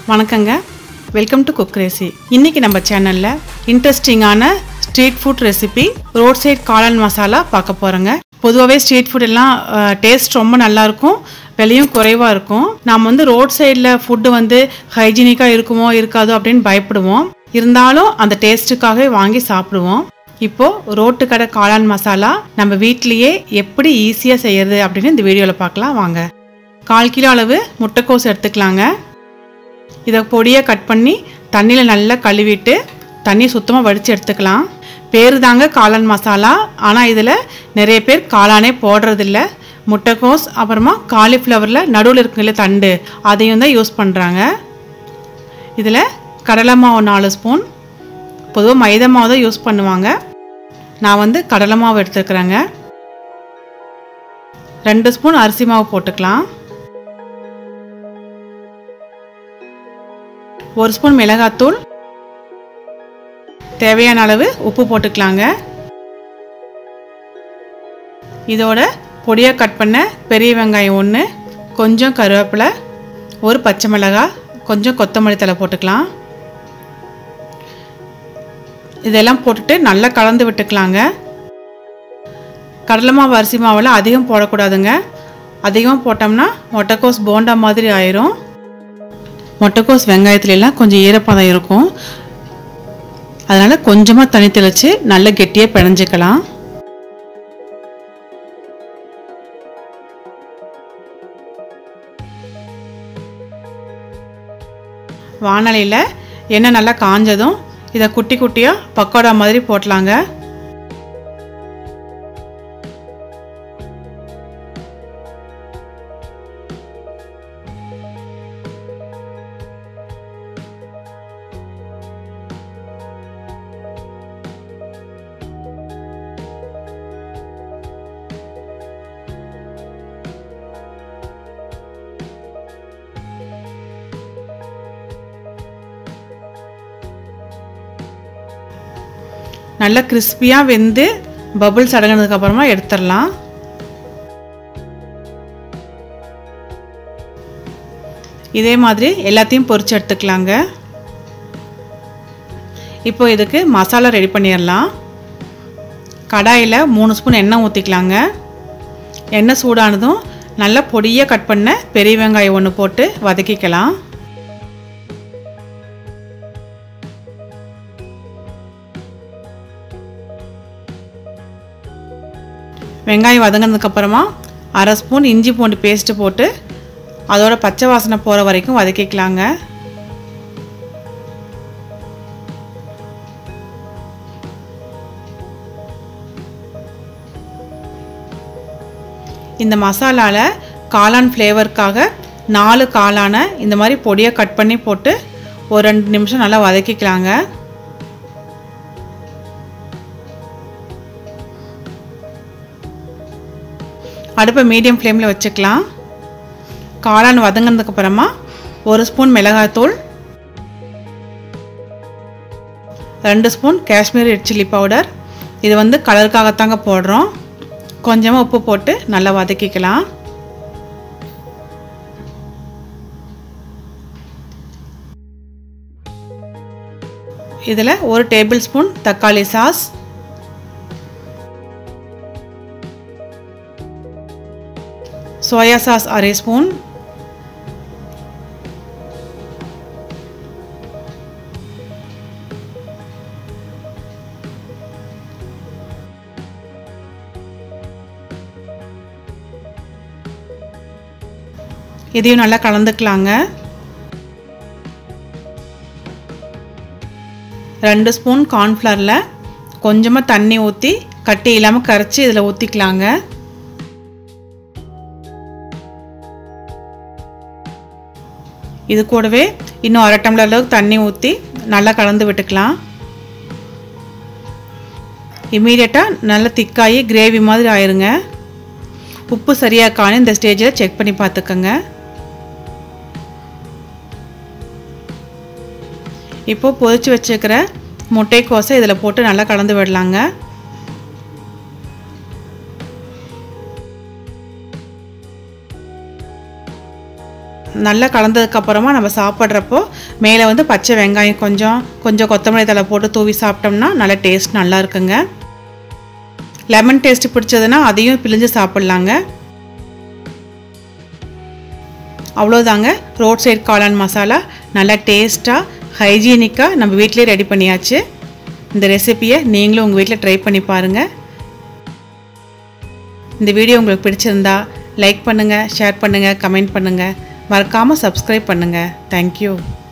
வணக்கங்க welcome to cook ரெசி இன்னைக்கு நம்ம சேனலில் இன்ட்ரெஸ்டிங்கான street food recipe road side காளான் மசாலா பார்க்க போகிறோங்க பொதுவாகவே ஸ்ட்ரீட் ஃபுட் எல்லாம் டேஸ்ட் ரொம்ப நல்லா இருக்கும் விலையும் குறைவாக இருக்கும் நாம் வந்து ரோட் சைடில் ஃபுட்டு வந்து ஹைஜீனிக்காக இருக்குமோ இருக்காதோ அப்படின்னு பயப்படுவோம் இருந்தாலும் அந்த டேஸ்ட்டுக்காகவே வாங்கி சாப்பிடுவோம் இப்போ ரோட்டு கடை காளான் மசாலா நம்ம வீட்லேயே எப்படி ஈஸியாக செய்யறது அப்படின்னு இந்த வீடியோவில் பார்க்கலாம் வாங்க கால் கிலோ அளவு முட்டைக்கோஸ் எடுத்துக்கலாங்க இதை பொடியாக கட் பண்ணி தண்ணியில் நல்லா கழுவிட்டு தண்ணி சுத்தமாக வடித்து எடுத்துக்கலாம் பேர் தாங்க காளான் மசாலா ஆனால் இதில் நிறைய பேர் காளானே போடுறதில்ல முட்டைக்கோஸ் அப்புறமா காலிஃப்ளவரில் நடுவில் இருக்குல்ல தண்டு அதையும் தான் யூஸ் பண்ணுறாங்க இதில் கடலை மாவு நாலு ஸ்பூன் பொதுவாக மைதா மாவு தான் யூஸ் பண்ணுவாங்க நான் வந்து கடலை மாவு எடுத்துருக்குறேங்க ரெண்டு ஸ்பூன் அரிசி மாவு போட்டுக்கலாம் ஒரு ஸ்பூன் மிளகாத்தூள் தேவையான அளவு உப்பு போட்டுக்கலாங்க இதோட பொடியாக கட் பண்ண பெரிய வெங்காயம் ஒன்று கொஞ்சம் கருவேப்பிலை ஒரு பச்சை மிளகாய் கொஞ்சம் கொத்தமல்லி தலை போட்டுக்கலாம் இதெல்லாம் போட்டுட்டு நல்லா கலந்து விட்டுக்கலாங்க கடலை மாவு அரிசி மாவில் அதிகம் போடக்கூடாதுங்க அதிகமாக போட்டோம்னா மொட்டைக்கோஸ் போண்டா மாதிரி ஆயிரும் முட்டைக்கோஸ் வெங்காயத்துலலாம் கொஞ்சம் ஈரப்பதம் இருக்கும் அதனால் கொஞ்சமாக தண்ணி தெளித்து நல்லா கெட்டியாக பிணைஞ்சிக்கலாம் வானலியில் எண்ணெய் நல்லா காஞ்சதும் இதை குட்டி குட்டியாக பக்கோடா மாதிரி போட்டலாங்க நல்லா கிறிஸ்பியாக வெந்து பபுள்ஸ் அடங்கினதுக்கு அப்புறமா எடுத்துடலாம் இதே மாதிரி எல்லாத்தையும் பொரிச்சு எடுத்துக்கலாங்க இப்போ இதுக்கு மசாலா ரெடி பண்ணிடலாம் கடாயில் மூணு ஸ்பூன் எண்ணெய் ஊற்றிக்கலாங்க எண்ணெய் சூடானதும் நல்லா பொடியாக கட் பண்ண பெரிய வெங்காயம் ஒன்று போட்டு வதக்கிக்கலாம் வெங்காயம் வதங்கினதுக்கப்புறமா அரை ஸ்பூன் இஞ்சி பூண்டு பேஸ்ட்டு போட்டு அதோட பச்சை வாசனை போகிற வரைக்கும் வதக்கிக்கலாங்க இந்த மசாலாவில் காளான் ஃப்ளேவருக்காக நாலு காளானை இந்த மாதிரி பொடியாக கட் பண்ணி போட்டு ஒரு ரெண்டு நிமிஷம் நல்லா வதக்கிக்கலாங்க அடுப்பை மீடியம் ஃப்ளேமில் வச்சுக்கலாம் காளான் வதங்கினதுக்கு அப்புறமா ஒரு ஸ்பூன் மிளகாய்த்தூள் ரெண்டு spoon Kashmiri red chilli powder இது வந்து கலருக்காகத்தாங்க போடுறோம் கொஞ்சமாக உப்பு போட்டு நல்லா வதக்கிக்கலாம் இதில் ஒரு டேபிள் ஸ்பூன் தக்காளி சாஸ் சோயா சாஸ் அரை ஸ்பூன் இதையும் நல்லா கலந்துக்கலாங்க ரெண்டு ஸ்பூன் கார்ன்ஃப்ளவரில் கொஞ்சமாக தண்ணி ஊற்றி கட்டி இல்லாமல் கரைச்சி இதில் ஊற்றிக்கலாங்க இது கூடவே இன்னும் அரை டம்ளர் அளவுக்கு தண்ணி ஊற்றி நல்லா கலந்து விட்டுக்கலாம் இமீடியட்டாக நல்லா திக்காகி கிரேவி மாதிரி ஆயிருங்க உப்பு சரியாக்கானு இந்த ஸ்டேஜில் செக் பண்ணி பார்த்துக்கோங்க இப்போது பொதிச்சு வச்சுக்கிற முட்டைக்கோசை இதில் போட்டு நல்லா கலந்து விடலாங்க நல்லா கலந்ததுக்கப்புறமா நம்ம சாப்பிட்றப்போ மேலே வந்து பச்சை வெங்காயம் கொஞ்சம் கொஞ்சம் கொத்தமல்லி தழை போட்டு தூவி சாப்பிட்டோம்னா நல்ல டேஸ்ட் நல்லா இருக்குங்க லெமன் டேஸ்ட் பிடிச்சதுன்னா அதையும் பிழிஞ்சு சாப்பிட்லாங்க அவ்வளோதாங்க ரோட் சைடு காளான் மசாலா நல்லா டேஸ்ட்டாக ஹைஜீனிக்காக நம்ம வீட்டிலே ரெடி பண்ணியாச்சு இந்த ரெசிப்பியை நீங்களும் உங்கள் வீட்டில் ட்ரை பண்ணி பாருங்கள் இந்த வீடியோ உங்களுக்கு பிடிச்சிருந்தா லைக் பண்ணுங்கள் ஷேர் பண்ணுங்கள் கமெண்ட் பண்ணுங்கள் மறக்காமல் சப்ஸ்கிரைப் பண்ணுங்கள் தேங்க்யூ